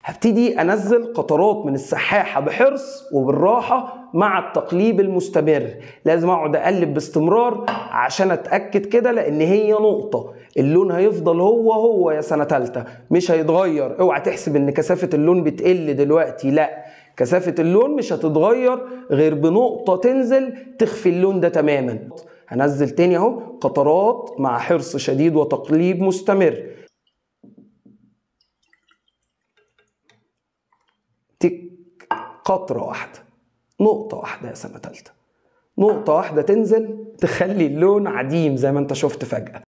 هبتدي انزل قطرات من السحاحه بحرص وبالراحه مع التقليب المستمر لازم اقعد اقلب باستمرار عشان اتاكد كده لان هي نقطه اللون هيفضل هو هو يا سنه ثالثه مش هيتغير اوعى تحسب ان كثافه اللون بتقل دلوقتي لا كثافه اللون مش هتتغير غير بنقطه تنزل تخفي اللون ده تماما هنزل تاني اهو قطرات مع حرص شديد وتقليب مستمر تك قطرة واحدة نقطة واحدة يا سنة تالتة نقطة واحدة تنزل تخلي اللون عديم زي ما انت شفت فجأة